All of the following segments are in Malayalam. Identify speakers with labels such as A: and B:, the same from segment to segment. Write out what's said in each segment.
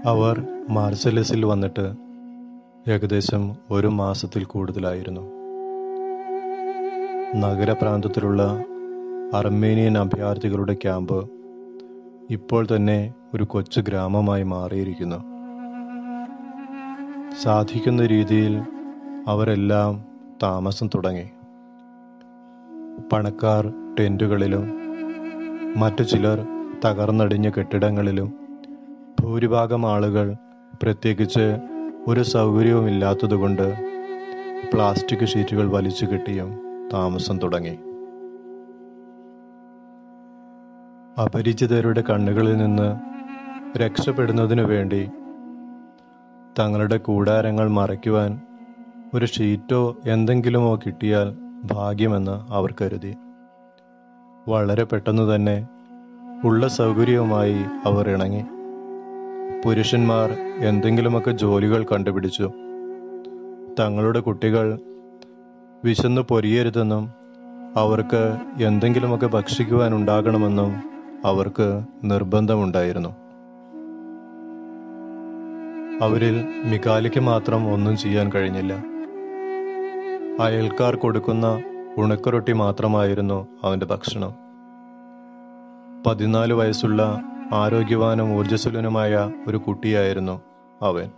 A: അവർ മാർസലസിൽ വന്നിട്ട് ഏകദേശം ഒരു മാസത്തിൽ കൂടുതലായിരുന്നു നഗരപ്രാന്തത്തിലുള്ള അർമേനിയൻ അഭയാർത്ഥികളുടെ ക്യാമ്പ് ഇപ്പോൾ തന്നെ ഒരു കൊച്ചു ഗ്രാമമായി മാറിയിരിക്കുന്നു സാധിക്കുന്ന രീതിയിൽ അവരെല്ലാം താമസം തുടങ്ങി പണക്കാർ ടെന്റുകളിലും മറ്റു ചിലർ തകർന്നടിഞ്ഞ കെട്ടിടങ്ങളിലും ഭൂരിഭാഗം ആളുകൾ പ്രത്യേകിച്ച് ഒരു സൗകര്യവുമില്ലാത്തതുകൊണ്ട് പ്ലാസ്റ്റിക് ഷീറ്റുകൾ വലിച്ചു കെട്ടിയും താമസം തുടങ്ങി അപരിചിതരുടെ കണ്ണുകളിൽ നിന്ന് രക്ഷപ്പെടുന്നതിനു വേണ്ടി തങ്ങളുടെ കൂടാരങ്ങൾ മറയ്ക്കുവാൻ ഒരു ഷീറ്റോ എന്തെങ്കിലുമോ കിട്ടിയാൽ ഭാഗ്യമെന്ന് അവർ കരുതി വളരെ പെട്ടെന്ന് തന്നെ ഉള്ള സൗകര്യവുമായി അവർ ഇണങ്ങി പുരുഷന്മാർ എന്തെങ്കിലുമൊക്കെ ജോലികൾ കണ്ടുപിടിച്ചു തങ്ങളുടെ കുട്ടികൾ വിശന്ന് പൊരിയരുതെന്നും അവർക്ക് എന്തെങ്കിലുമൊക്കെ ഭക്ഷിക്കുവാൻ ഉണ്ടാകണമെന്നും അവർക്ക് നിർബന്ധമുണ്ടായിരുന്നു അവരിൽ മികാലിക്ക് മാത്രം ഒന്നും ചെയ്യാൻ കഴിഞ്ഞില്ല അയൽക്കാർ കൊടുക്കുന്ന ഉണക്കറൊട്ടി മാത്രമായിരുന്നു അവന്റെ ഭക്ഷണം പതിനാല് വയസ്സുള്ള ആരോഗ്യവാനും ഊർജ്ജസ്വലനുമായ ഒരു കുട്ടിയായിരുന്നു അവൻ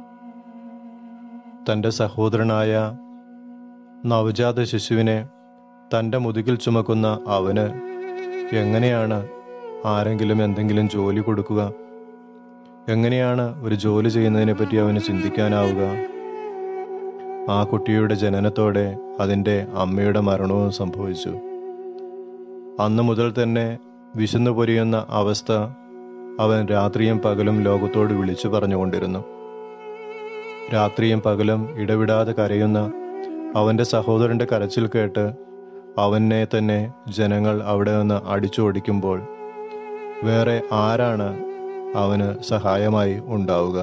A: തന്റെ സഹോദരനായ നവജാത ശിശുവിനെ തന്റെ മുതുകിൽ ചുമക്കുന്ന അവന് എങ്ങനെയാണ് ആരെങ്കിലും എന്തെങ്കിലും ജോലി കൊടുക്കുക എങ്ങനെയാണ് ഒരു ജോലി ചെയ്യുന്നതിനെ പറ്റി അവന് ചിന്തിക്കാനാവുക ആ കുട്ടിയുടെ ജനനത്തോടെ അതിൻ്റെ അമ്മയുടെ മരണവും സംഭവിച്ചു അന്ന് മുതൽ തന്നെ വിശന്നു പൊരിയുന്ന അവസ്ഥ അവൻ രാത്രിയും പകലും ലോകത്തോട് വിളിച്ചു പറഞ്ഞുകൊണ്ടിരുന്നു രാത്രിയും പകലും ഇടവിടാതെ കരയുന്ന അവന്റെ സഹോദരന്റെ കരച്ചിൽ കേട്ട് അവനെ തന്നെ ജനങ്ങൾ അവിടെ നിന്ന് അടിച്ചോടിക്കുമ്പോൾ വേറെ ആരാണ് അവന് സഹായമായി ഉണ്ടാവുക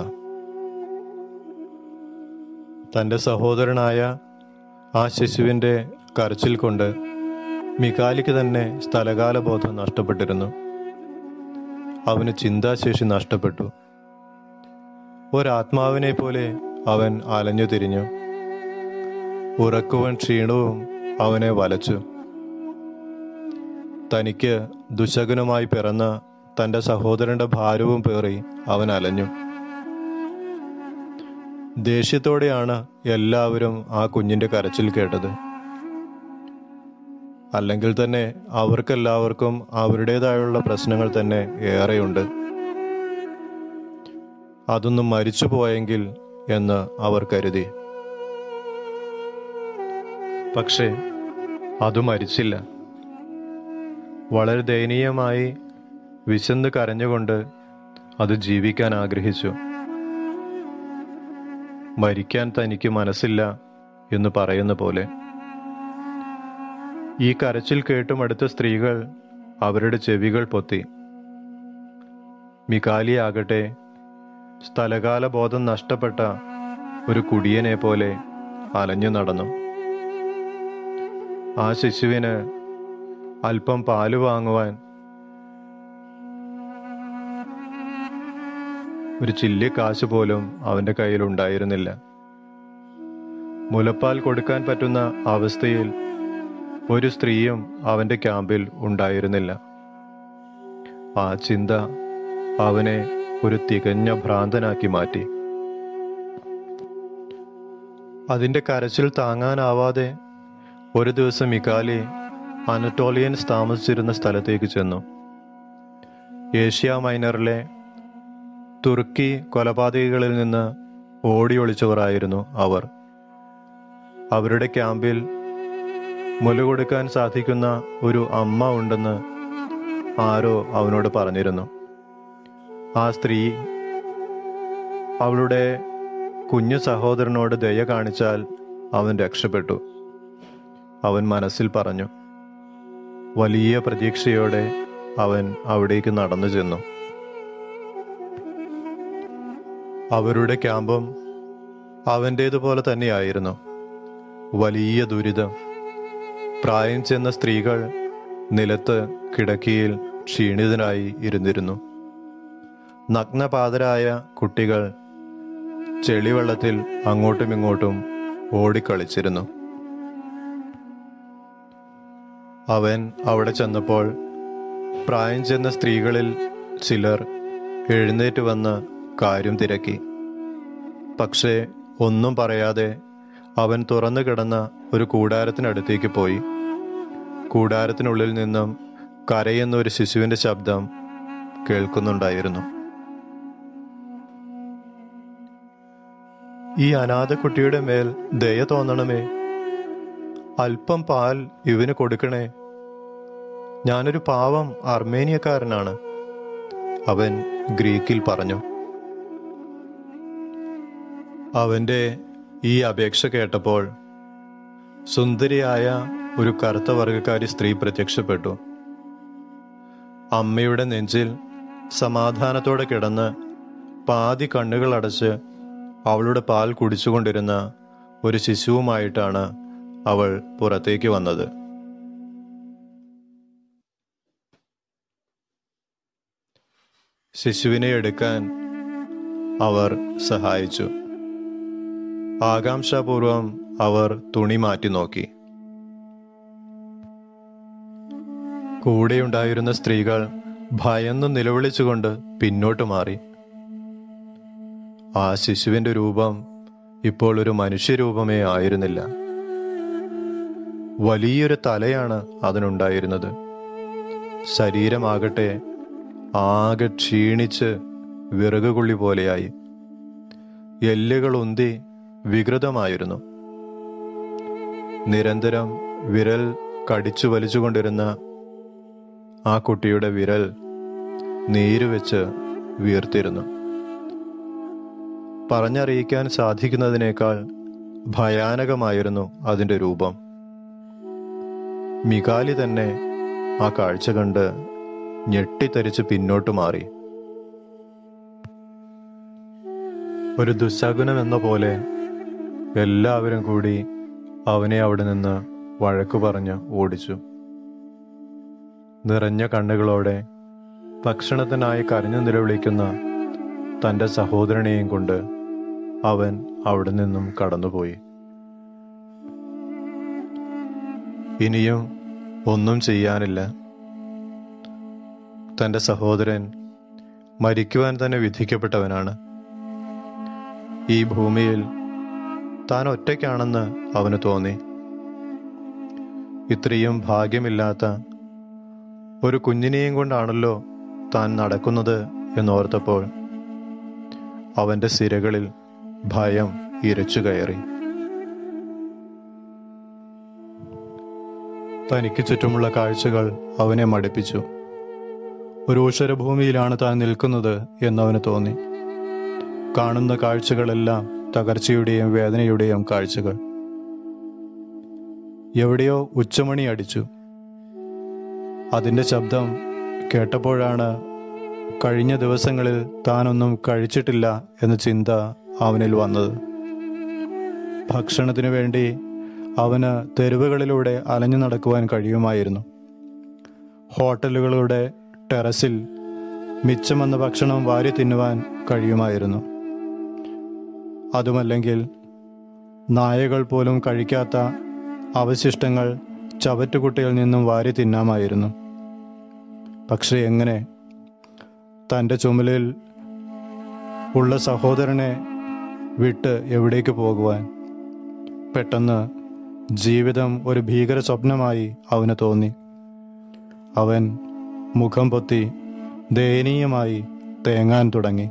A: തന്റെ സഹോദരനായ ആ ശിശുവിന്റെ കരച്ചിൽ കൊണ്ട് മികാലിക്ക് തന്നെ സ്ഥലകാല ബോധം നഷ്ടപ്പെട്ടിരുന്നു അവന് ചിന്താശേഷി നഷ്ടപ്പെട്ടു ഒരാത്മാവിനെ പോലെ അവൻ അലഞ്ഞു തിരിഞ്ഞു ഉറക്കവും ക്ഷീണവും അവനെ വലച്ചു തനിക്ക് ദുശകനുമായി പിറന്ന തന്റെ സഹോദരന്റെ ഭാരവും പേറി അവൻ അലഞ്ഞു ദേഷ്യത്തോടെയാണ് എല്ലാവരും ആ കുഞ്ഞിന്റെ കരച്ചിൽ കേട്ടത് അല്ലെങ്കിൽ തന്നെ അവർക്കെല്ലാവർക്കും അവരുടേതായുള്ള പ്രശ്നങ്ങൾ തന്നെ ഏറെയുണ്ട് അതൊന്നും മരിച്ചു പോയെങ്കിൽ എന്ന് അവർ കരുതി പക്ഷേ അത് മരിച്ചില്ല വളരെ ദയനീയമായി വിശന്ന് കരഞ്ഞുകൊണ്ട് അത് ജീവിക്കാൻ ആഗ്രഹിച്ചു മരിക്കാൻ തനിക്ക് മനസ്സില്ല എന്ന് പറയുന്ന പോലെ ഈ കരച്ചിൽ കേട്ടും അടുത്ത സ്ത്രീകൾ അവരുടെ ചെവികൾ പൊത്തി മികാലിയാകട്ടെ സ്ഥലകാല ബോധം നഷ്ടപ്പെട്ട ഒരു കുടിയനെ പോലെ അലഞ്ഞു നടന്നു ആ ശിശുവിന് അല്പം പാല് വാങ്ങുവാൻ ഒരു ചില്ലി കാശ് പോലും അവന്റെ കയ്യിൽ ഉണ്ടായിരുന്നില്ല മുലപ്പാൽ കൊടുക്കാൻ പറ്റുന്ന അവസ്ഥയിൽ ഒരു സ്ത്രീയും അവന്റെ ക്യാമ്പിൽ ഉണ്ടായിരുന്നില്ല ആ ചിന്ത അവനെ ഒരു തികഞ്ഞ ഭ്രാന്തനാക്കി മാറ്റി അതിന്റെ കരച്ചിൽ താങ്ങാനാവാതെ ഒരു ദിവസം മിക്കാലി അനറ്റോളിയൻസ് താമസിച്ചിരുന്ന സ്ഥലത്തേക്ക് ചെന്നു ഏഷ്യ മൈനറിലെ തുർക്കി കൊലപാതകികളിൽ നിന്ന് ഓടി ഒളിച്ചവരായിരുന്നു അവർ അവരുടെ ക്യാമ്പിൽ മുല കൊടുക്കാൻ സാധിക്കുന്ന ഒരു അമ്മ ഉണ്ടെന്ന് ആരോ അവനോട് പറഞ്ഞിരുന്നു ആ സ്ത്രീ അവളുടെ കുഞ്ഞു സഹോദരനോട് ദയ കാണിച്ചാൽ അവൻ രക്ഷപ്പെട്ടു അവൻ മനസ്സിൽ പറഞ്ഞു വലിയ പ്രതീക്ഷയോടെ അവൻ അവിടേക്ക് നടന്നു ചെന്നു അവരുടെ ക്യാമ്പും അവൻ്റേതുപോലെ തന്നെയായിരുന്നു വലിയ ദുരിതം പ്രായം ചെന്ന സ്ത്രീകൾ നിലത്ത് കിടക്കിയിൽ ക്ഷീണിതനായി ഇരുന്നിരുന്നു നഗ്നപാതരായ കുട്ടികൾ ചെളിവെള്ളത്തിൽ അങ്ങോട്ടും ഇങ്ങോട്ടും ഓടിക്കളിച്ചിരുന്നു അവൻ അവിടെ ചെന്നപ്പോൾ പ്രായം ചെന്ന സ്ത്രീകളിൽ ചിലർ എഴുന്നേറ്റ് വന്ന് കാര്യം തിരക്കി പക്ഷേ ഒന്നും പറയാതെ അവൻ തുറന്നു കിടന്ന ഒരു കൂടാരത്തിനടുത്തേക്ക് പോയി കൂടാരത്തിനുള്ളിൽ നിന്നും കരയുന്ന ഒരു ശിശുവിന്റെ ശബ്ദം കേൾക്കുന്നുണ്ടായിരുന്നു ഈ അനാഥ കുട്ടിയുടെ മേൽ ദയ തോന്നണമേ അല്പം പാൽ ഇവന് കൊടുക്കണേ ഞാനൊരു പാവം അർമേനിയക്കാരനാണ് അവൻ ഗ്രീക്കിൽ പറഞ്ഞു അവന്റെ ഈ അപേക്ഷ കേട്ടപ്പോൾ സുന്ദരിയായ ഒരു കറുത്ത വർഗക്കാരി സ്ത്രീ പ്രത്യക്ഷപ്പെട്ടു അമ്മയുടെ നെഞ്ചിൽ സമാധാനത്തോടെ കിടന്ന് പാതി കണ്ണുകൾ അടച്ച് അവളുടെ പാൽ കുടിച്ചുകൊണ്ടിരുന്ന ഒരു ശിശുവുമായിട്ടാണ് അവൾ പുറത്തേക്ക് വന്നത് ശിശുവിനെ എടുക്കാൻ അവർ സഹായിച്ചു ആകാംക്ഷാപൂർവം അവർ തുണി മാറ്റി നോക്കി കൂടെയുണ്ടായിരുന്ന സ്ത്രീകൾ ഭയന്നു നിലവിളിച്ചുകൊണ്ട് പിന്നോട്ട് മാറി ആ ശിശുവിന്റെ രൂപം ഇപ്പോൾ ഒരു മനുഷ്യരൂപമേ ആയിരുന്നില്ല വലിയൊരു തലയാണ് അതിനുണ്ടായിരുന്നത് ശരീരമാകട്ടെ ആകെ ക്ഷീണിച്ച് വിറകുകൊള്ളി പോലെയായി എല്ലുകൾ ഉന്തി വികൃതമായിരുന്നു നിരന്തരം വിരൽ കടിച്ചു വലിച്ചുകൊണ്ടിരുന്ന ആ കുട്ടിയുടെ വിരൽ നീരുവെച്ച് വീർത്തിരുന്നു പറഞ്ഞറിയിക്കാൻ സാധിക്കുന്നതിനേക്കാൾ ഭയാനകമായിരുന്നു അതിന്റെ രൂപം മികാലി തന്നെ ആ കാഴ്ച കണ്ട് ഞെട്ടിത്തരിച്ച് പിന്നോട്ട് മാറി ഒരു ദുശകുനം എന്ന പോലെ എല്ലാവരും കൂടി അവനെ അവിടെ നിന്ന് വഴക്കു പറഞ്ഞ് ഓടിച്ചു നിറഞ്ഞ കണ്ണുകളോടെ ഭക്ഷണത്തിനായി കരഞ്ഞു നിലവിളിക്കുന്ന തന്റെ സഹോദരനെയും കൊണ്ട് അവൻ അവിടെ നിന്നും കടന്നുപോയി ഇനിയും ഒന്നും ചെയ്യാനില്ല തന്റെ സഹോദരൻ മരിക്കുവാൻ തന്നെ വിധിക്കപ്പെട്ടവനാണ് ഈ ഭൂമിയിൽ താൻ ഒറ്റയ്ക്കാണെന്ന് അവന് തോന്നി ഇത്രയും ഭാഗ്യമില്ലാത്ത ഒരു കുഞ്ഞിനെയും കൊണ്ടാണല്ലോ താൻ നടക്കുന്നത് എന്നോർത്തപ്പോൾ അവന്റെ സിരകളിൽ ഭയം ഇരച്ചു കയറി തനിക്ക് ചുറ്റുമുള്ള കാഴ്ചകൾ അവനെ മടുപ്പിച്ചു ഒരു ഊഷരഭൂമിയിലാണ് താൻ നിൽക്കുന്നത് എന്നവന് തോന്നി കാണുന്ന കാഴ്ചകളെല്ലാം തകർച്ചയുടെയും വേദനയുടെയും കാഴ്ചകൾ എവിടെയോ ഉച്ചമണി അടിച്ചു അതിന്റെ ശബ്ദം കേട്ടപ്പോഴാണ് കഴിഞ്ഞ ദിവസങ്ങളിൽ താനൊന്നും കഴിച്ചിട്ടില്ല എന്ന ചിന്ത അവനിൽ വന്നത് ഭക്ഷണത്തിനു വേണ്ടി അവന് തെരുവുകളിലൂടെ അലഞ്ഞു നടക്കുവാൻ കഴിയുമായിരുന്നു ഹോട്ടലുകളുടെ ടെറസിൽ മിച്ചം വന്ന ഭക്ഷണം വാരി തിന്നുവാൻ കഴിയുമായിരുന്നു അതുമല്ലെങ്കിൽ നായകൾ പോലും കഴിക്കാത്ത അവശിഷ്ടങ്ങൾ ചവറ്റുകുട്ടിയിൽ നിന്നും വാരി തിന്നാമായിരുന്നു പക്ഷെ എങ്ങനെ തൻ്റെ ചുമലിൽ ഉള്ള സഹോദരനെ വിട്ട് എവിടേക്ക് പോകുവാൻ പെട്ടെന്ന് ജീവിതം ഒരു ഭീകര സ്വപ്നമായി അവന് തോന്നി അവൻ മുഖം പൊത്തി ദയനീയമായി തേങ്ങാൻ തുടങ്ങി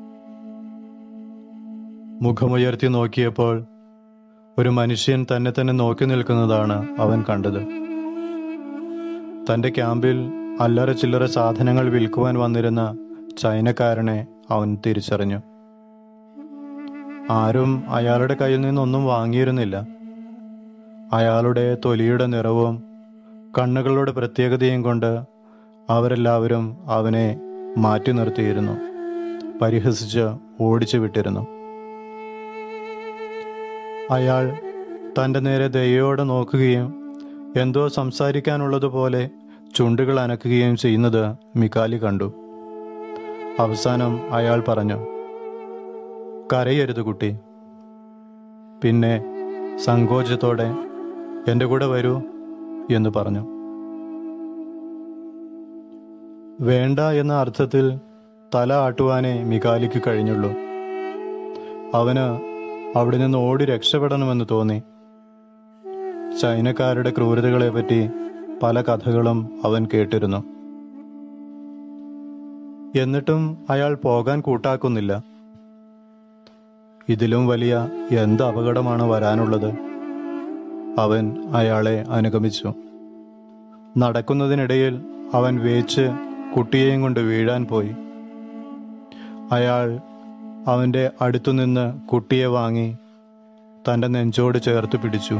A: മുഖമുയർത്തി നോക്കിയപ്പോൾ ഒരു മനുഷ്യൻ തന്നെ തന്നെ നോക്കി നിൽക്കുന്നതാണ് അവൻ കണ്ടത് തന്റെ ക്യാമ്പിൽ അല്ലറ ചില്ലറ സാധനങ്ങൾ വിൽക്കുവാൻ വന്നിരുന്ന ചൈനക്കാരനെ അവൻ തിരിച്ചറിഞ്ഞു ആരും അയാളുടെ കയ്യിൽ നിന്നൊന്നും വാങ്ങിയിരുന്നില്ല അയാളുടെ തൊലിയുടെ നിറവും കണ്ണുകളുടെ പ്രത്യേകതയും കൊണ്ട് അവരെല്ലാവരും അവനെ മാറ്റി നിർത്തിയിരുന്നു പരിഹസിച്ച് ഓടിച്ചു വിട്ടിരുന്നു അയാൾ തൻ്റെ നേരെ ദയോടെ നോക്കുകയും എന്തോ സംസാരിക്കാനുള്ളതുപോലെ ചുണ്ടുകൾ അനക്കുകയും ചെയ്യുന്നത് മിക്കാലി കണ്ടു അവസാനം അയാൾ പറഞ്ഞു കരയരുത് കുട്ടി പിന്നെ സങ്കോചത്തോടെ എൻ്റെ കൂടെ വരൂ എന്ന് പറഞ്ഞു വേണ്ട എന്ന അർത്ഥത്തിൽ തല ആട്ടുവാനേ മികാലിക്ക് കഴിഞ്ഞുള്ളൂ അവന് അവിടെ നിന്ന് ഓടി രക്ഷപ്പെടണമെന്ന് തോന്നി ചൈനക്കാരുടെ ക്രൂരതകളെപ്പറ്റി പല കഥകളും അവൻ കേട്ടിരുന്നു എന്നിട്ടും അയാൾ പോകാൻ കൂട്ടാക്കുന്നില്ല ഇതിലും വലിയ എന്ത് അപകടമാണ് വരാനുള്ളത് അവൻ അയാളെ അനുഗമിച്ചു നടക്കുന്നതിനിടയിൽ അവൻ വേച്ച് കുട്ടിയെയും കൊണ്ട് വീഴാൻ പോയി അയാൾ അവന്റെ അടുത്തുനിന്ന് കുട്ടിയെ വാങ്ങി തന്റെ നെഞ്ചോട് ചേർത്ത് പിടിച്ചു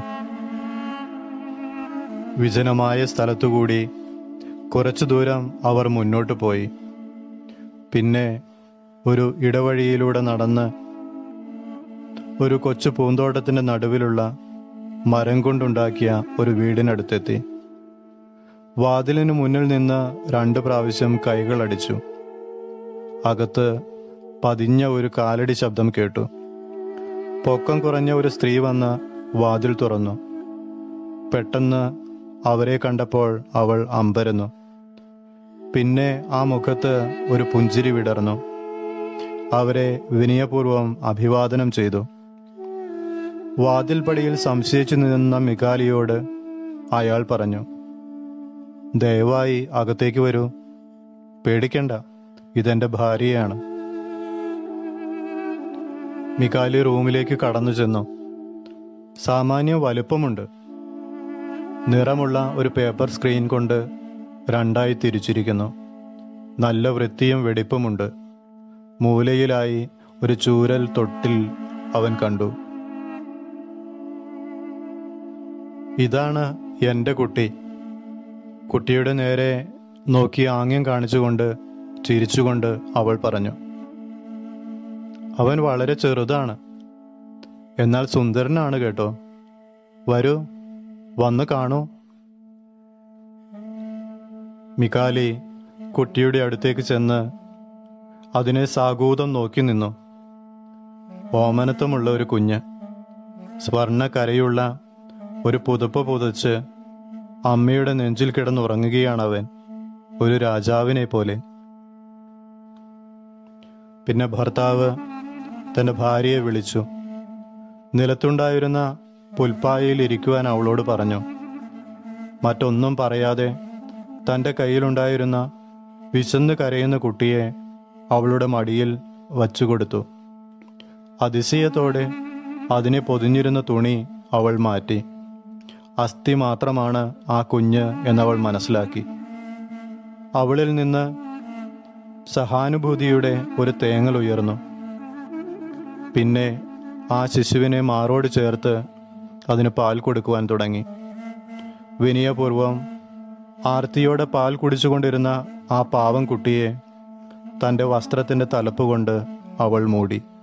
A: വിജനമായ സ്ഥലത്തുകൂടി കുറച്ചു ദൂരം അവർ മുന്നോട്ട് പോയി പിന്നെ ഒരു ഇടവഴിയിലൂടെ നടന്ന് ഒരു കൊച്ചു പൂന്തോട്ടത്തിന്റെ നടുവിലുള്ള മരം കൊണ്ടുണ്ടാക്കിയ ഒരു വീടിനടുത്തെത്തി വാതിലിന് മുന്നിൽ നിന്ന് രണ്ട് പ്രാവശ്യം കൈകൾ അടിച്ചു അകത്ത് പതിഞ്ഞ ഒരു കാലടി ശബ്ദം കേട്ടു പൊക്കം കുറഞ്ഞ ഒരു സ്ത്രീ വന്ന് വാതിൽ തുറന്നു പെട്ടെന്ന് അവരെ കണ്ടപ്പോൾ അവൾ അമ്പരന്നു പിന്നെ ആ മുഖത്ത് ഒരു പുഞ്ചിരി വിടർന്നു അവരെ വിനയപൂർവം അഭിവാദനം ചെയ്തു വാതിൽപ്പടിയിൽ സംശയിച്ചു നിന്ന മികാലിയോട് അയാൾ പറഞ്ഞു ദയവായി അകത്തേക്ക് വരൂ പേടിക്കണ്ട ഇതെന്റെ ഭാര്യയാണ് മികാലി റൂമിലേക്ക് കടന്നു ചെന്നു സാമാന്യ വലുപ്പമുണ്ട് നിറമുള്ള ഒരു പേപ്പർ സ്ക്രീൻ കൊണ്ട് രണ്ടായി തിരിച്ചിരിക്കുന്നു നല്ല വൃത്തിയും വെടിപ്പുമുണ്ട് മൂലയിലായി ഒരു ചൂരൽ തൊട്ടിൽ അവൻ കണ്ടു ഇതാണ് എന്റെ കുട്ടി കുട്ടിയുടെ നേരെ നോക്കി ആംഗ്യം കാണിച്ചുകൊണ്ട് ചിരിച്ചുകൊണ്ട് അവൾ പറഞ്ഞു അവൻ വളരെ ചെറുതാണ് എന്നാൽ സുന്ദരനാണ് കേട്ടോ വരൂ വന്ന് കാണൂ മികാലി കുട്ടിയുടെ അടുത്തേക്ക് ചെന്ന് അതിനെ സാഗൂതം നോക്കി നിന്നു ഓമനത്വമുള്ള ഒരു കുഞ്ഞ് സ്വർണ്ണ കരയുള്ള ഒരു പുതുപ്പ് പുതച്ച് അമ്മയുടെ നെഞ്ചിൽ കിടന്നുറങ്ങുകയാണ് അവൻ ഒരു രാജാവിനെ പോലെ പിന്നെ ഭർത്താവ് തന്റെ ഭാര്യയെ വിളിച്ചു നിലത്തുണ്ടായിരുന്ന പുൽപ്പായയിൽ ഇരിക്കുവാൻ അവളോട് പറഞ്ഞു മറ്റൊന്നും പറയാതെ തന്റെ കയ്യിലുണ്ടായിരുന്ന വിശന്ന് കരയുന്ന കുട്ടിയെ അവളുടെ മടിയിൽ വച്ചുകൊടുത്തു അതിശയത്തോടെ അതിനെ പൊതിഞ്ഞിരുന്ന തുണി അവൾ മാറ്റി അസ്ഥി മാത്രമാണ് ആ കുഞ്ഞ് എന്നവൾ മനസ്സിലാക്കി അവളിൽ നിന്ന് സഹാനുഭൂതിയുടെ ഒരു തേങ്ങൽ ഉയർന്നു പിന്നെ ആ ശിശുവിനെ മാറോട് ചേർത്ത് അതിന് പാൽ കൊടുക്കുവാൻ തുടങ്ങി വിനയപൂർവം ആർത്തിയോടെ പാൽ കുടിച്ചുകൊണ്ടിരുന്ന ആ പാവം കുട്ടിയെ തന്റെ വസ്ത്രത്തിന്റെ തലപ്പ് കൊണ്ട് അവൾ മൂടി